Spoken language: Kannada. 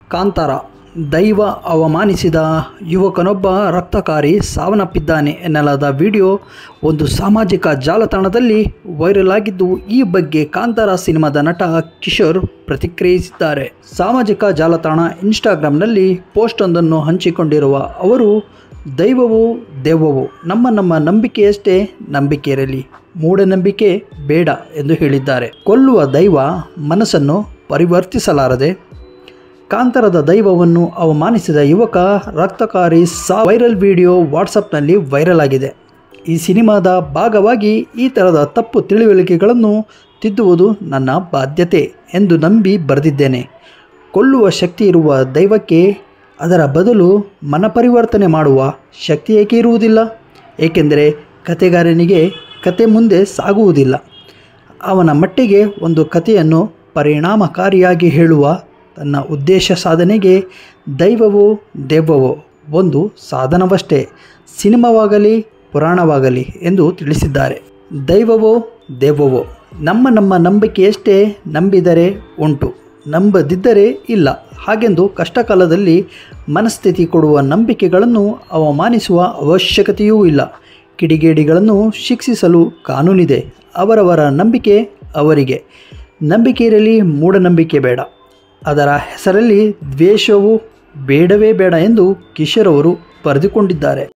ಕಾಂತಾರ ದೈವ ಅವಮಾನಿಸಿದ ಯುವಕನೊಬ್ಬ ರಕ್ತಕಾರಿ ಸಾವನ್ನಪ್ಪಿದ್ದಾನೆ ಎನ್ನಲಾದ ವಿಡಿಯೋ ಒಂದು ಸಾಮಾಜಿಕ ಜಾಲತಾಣದಲ್ಲಿ ವೈರಲ್ ಆಗಿದ್ದು ಈ ಬಗ್ಗೆ ಕಾಂತಾರ ಸಿನಿಮಾದ ನಟ ಕಿಶೋರ್ ಪ್ರತಿಕ್ರಿಯಿಸಿದ್ದಾರೆ ಸಾಮಾಜಿಕ ಜಾಲತಾಣ ಇನ್ಸ್ಟಾಗ್ರಾಂನಲ್ಲಿ ಪೋಸ್ಟೊಂದನ್ನು ಹಂಚಿಕೊಂಡಿರುವ ಅವರು ದೈವವು ದೆವ್ವವು ನಮ್ಮ ನಮ್ಮ ನಂಬಿಕೆಯಷ್ಟೇ ನಂಬಿಕೆ ಇರಲಿ ಮೂಢನಂಬಿಕೆ ಬೇಡ ಎಂದು ಹೇಳಿದ್ದಾರೆ ಕೊಲ್ಲುವ ದೈವ ಮನಸ್ಸನ್ನು ಪರಿವರ್ತಿಸಲಾರದೆ ಕಾಂತರದ ದೈವವನ್ನು ಅವಮಾನಿಸಿದ ಯುವಕ ರಕ್ತಕಾರಿ ಸಾ ವೈರಲ್ ವಿಡಿಯೋ ವಾಟ್ಸಪ್ನಲ್ಲಿ ವೈರಲ್ ಆಗಿದೆ ಈ ಸಿನಿಮಾದ ಭಾಗವಾಗಿ ಈ ಥರದ ತಪ್ಪು ತಿಳಿವಳಿಕೆಗಳನ್ನು ತಿದ್ದುವುದು ನನ್ನ ಬಾಧ್ಯತೆ ಎಂದು ನಂಬಿ ಬರೆದಿದ್ದೇನೆ ಕೊಲ್ಲುವ ಶಕ್ತಿ ಇರುವ ದೈವಕ್ಕೆ ಅದರ ಬದಲು ಮನಪರಿವರ್ತನೆ ಮಾಡುವ ಶಕ್ತಿ ಏಕೆ ಇರುವುದಿಲ್ಲ ಏಕೆಂದರೆ ಕತೆಗಾರನಿಗೆ ಕತೆ ಮುಂದೆ ಸಾಗುವುದಿಲ್ಲ ಅವನ ಮಟ್ಟಿಗೆ ಒಂದು ಕಥೆಯನ್ನು ಪರಿಣಾಮಕಾರಿಯಾಗಿ ಹೇಳುವ ತನ್ನ ಉದ್ದೇಶ ಸಾಧನೆಗೆ ದೈವವೋ ದೆವ್ವವೋ ಒಂದು ಸಾಧನವಷ್ಟೇ ಸಿನಿಮಾವಾಗಲಿ ಪುರಾಣವಾಗಲಿ ಎಂದು ತಿಳಿಸಿದ್ದಾರೆ ದೈವವೋ ದೆವ್ವವೋ ನಮ್ಮ ನಮ್ಮ ನಂಬಿಕೆಯಷ್ಟೇ ನಂಬಿದರೆ ಉಂಟು ನಂಬದಿದ್ದರೆ ಇಲ್ಲ ಹಾಗೆಂದು ಕಷ್ಟಕಾಲದಲ್ಲಿ ಮನಸ್ಥಿತಿ ಕೊಡುವ ನಂಬಿಕೆಗಳನ್ನು ಅವಮಾನಿಸುವ ಅವಶ್ಯಕತೆಯೂ ಇಲ್ಲ ಕಿಡಿಗೇಡಿಗಳನ್ನು ಶಿಕ್ಷಿಸಲು ಕಾನೂನಿದೆ ಅವರವರ ನಂಬಿಕೆ ಅವರಿಗೆ ನಂಬಿಕೆ ಇರಲಿ ಮೂಢನಂಬಿಕೆ ಬೇಡ ಅದರ ಹೆಸರಲ್ಲಿ ದ್ವೇಷವು ಬೇಡವೇ ಬೇಡ ಎಂದು ಕಿಶೋರ್ ಅವರು ಬರೆದುಕೊಂಡಿದ್ದಾರೆ